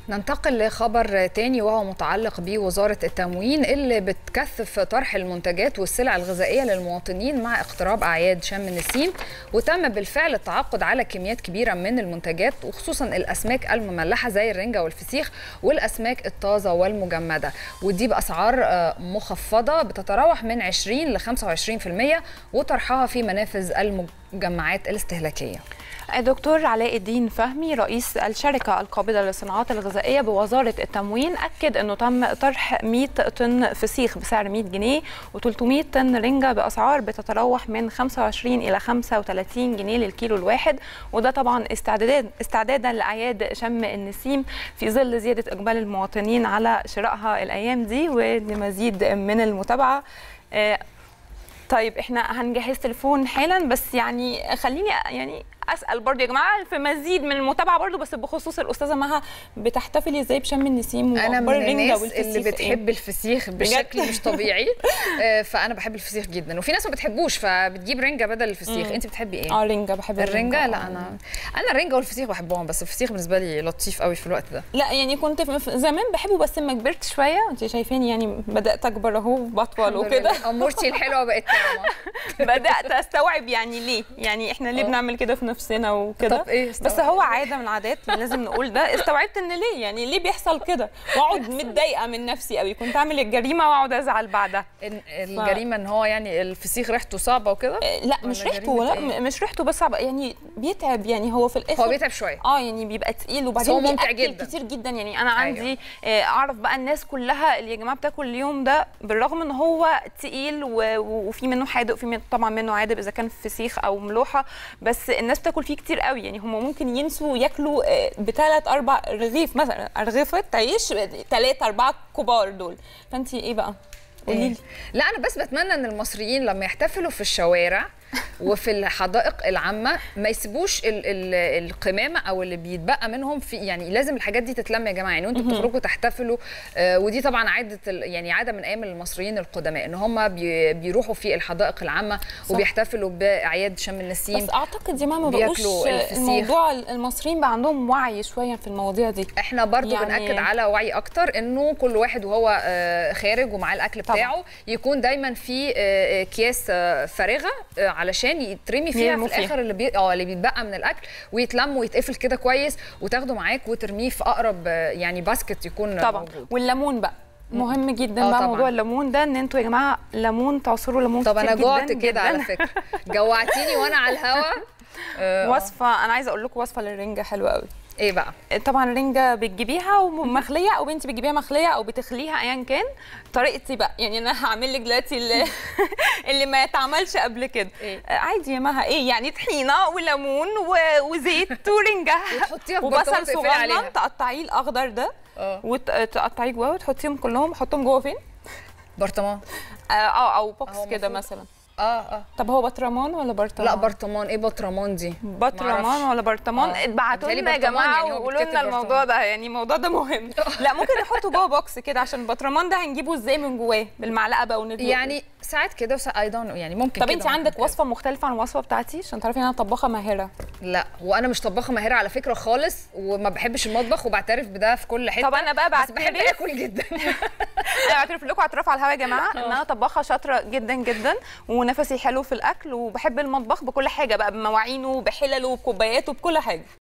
ننتقل لخبر تاني وهو متعلق بوزارة التموين اللي بتكثف طرح المنتجات والسلع الغذائية للمواطنين مع اقتراب أعياد شم النسيم وتم بالفعل التعاقد على كميات كبيرة من المنتجات وخصوصا الأسماك المملحة زي الرنجة والفسيخ والأسماك الطازة والمجمدة ودي بأسعار مخفضة بتتراوح من 20 ل 25% وطرحها في منافذ المجمعات الاستهلاكية دكتور علاء الدين فهمي رئيس الشركة القابضة للصناعات الغذائية بوزارة التموين أكد أنه تم طرح 100 طن فسيخ بسعر 100 جنيه و300 طن رنجة بأسعار بتتراوح من 25 إلى 35 جنيه للكيلو الواحد وده طبعا استعداد استعدادا لأعياد شم النسيم في ظل زيادة إقبال المواطنين على شرائها الأيام دي ولمزيد من المتابعة طيب احنا هنجهز تليفون حالا بس يعني خليني يعني اسال برضه يا جماعه في مزيد من المتابعه برضه بس بخصوص الاستاذه مها بتحتفلي ازاي بشم النسيم انا من الناس اللي بتحب إيه؟ الفسيخ بشكل مش طبيعي فانا بحب الفسيخ جدا وفي ناس ما بتحبوش فبتجيب رنجه بدل الفسيخ انت بتحبي ايه اه رنجه بحب الرنجه لا انا انا الرنجه والفسيخ بحبهم بس الفسيخ بالنسبه لي لطيف قوي في الوقت ده لا يعني كنت زمان بحبه بس لما كبرت شويه انت شايفاني يعني بدات اكبر اهو بطول وكده امورتي الحلوه بقت بدات استوعب يعني ليه يعني احنا ليه بنعمل كده في نفسنا وكده طب ايه بس هو عاده من العادات لازم نقول ده استوعبت ان ليه يعني ليه بيحصل كده واقعد متضايقه من نفسي قوي كنت اعمل الجريمه واقعد ازعل بعدها الجريمه ان هو يعني الفسيخ ريحته صعبه وكده لا مش ريحته لا إيه؟ مش ريحته بس صعبه يعني بيتعب يعني هو في الاخر هو بيتعب شويه اه يعني بيبقى تقيل وبعدين هو ممتع جدا كتير جدا يعني انا عندي أيوه. اعرف بقى الناس كلها اللي يا جماعه بتاكل اليوم ده بالرغم ان هو تقيل وفي منه حادق وفي منه طبعا منه عادب اذا كان فسيخ او ملوحه بس الناس بتاكل فيه كتير قوي يعني هم ممكن ينسوا ياكلوا بثلاث اربع رغيف مثلا رغيفه عيش ثلاثه اربعه كبار دول فانت ايه بقى قولي لي لا انا بس بتمنى ان المصريين لما يحتفلوا في الشوارع وفي الحدائق العامه ما يسيبوش ال ال القمامه او اللي بيتبقى منهم في يعني لازم الحاجات دي تتلم يا جماعه يعني وانتوا بتخرجوا تحتفلوا آه ودي طبعا عاده يعني عاده من ايام المصريين القدماء ان هم بي بيروحوا في الحدائق العامه صح. وبيحتفلوا باعياد شم النسيم بس اعتقد يا ماما بقوش الموضوع المصريين بقى عندهم وعي شويه في المواضيع دي احنا برضو يعني بناكد على وعي اكتر انه كل واحد وهو آه خارج ومعاه الاكل بتاعه طبعا. يكون دايما في آه اكياس فارغه علشان يترمي فيها في الاخر اللي بي... اه اللي بيتبقى من الاكل ويتلم ويتقفل كده كويس وتاخده معاك وترميه في اقرب يعني باسكت يكون طبعا موجود. والليمون بقى مهم جدا بقى طبعًا. موضوع الليمون ده ان انتوا يا جماعه ليمون تعصروا ليمون طب انا جوعت كده على فكره جوعتيني وانا على الهوا وصفه انا عايزه اقول لكم وصفه للرنجه حلوه قوي ايه بقى طبعا الرنجه بتجيبيها ومخليه او انت بتجيبيها مخليه او بتخليها ايا كان طريقتي بقى يعني انا هعمل لك دلوقتي اللي, اللي ما اتعملش قبل كده إيه؟ عادي يا مها ايه يعني طحينه وليمون وزيت ورنجه وتحطيها في وبصل صغنن تقطعيه الاخضر ده وتقطعيه جواه وتحطيهم كلهم حطهم جوه فين برطمان اه او بوكس كده مثلا اه اه طب هو بطرمان ولا برطمان؟ لا برطمان ايه برطمان دي؟ برطمان ولا برطمان؟ آه. ابعتوا لنا يا جماعه يعني وقولوا لنا الموضوع ده يعني الموضوع ده مهم لا ممكن نحطه جوه بوكس كده عشان البطرمان ده هنجيبه ازاي من جواه بالمعلقه بقى وندلقه يعني ساعات كده اي دونت يعني ممكن طب انت عندك وصفه مختلفه عن الوصفه بتاعتي عشان تعرفي ان انا طباخه ماهره لا وانا مش طباخه ماهره على فكره خالص وما بحبش المطبخ وبعترف بده في كل حته طب انا بقى بعترف بحب اكل جدا انا بعترف لكم اعتراف على الهوا يا جماعه ان انا طباخه شاطره جدا جدا ونفسي حلو في الاكل وبحب المطبخ بكل حاجه بقى بمواعينه بحلله بكوباياته بكل حاجه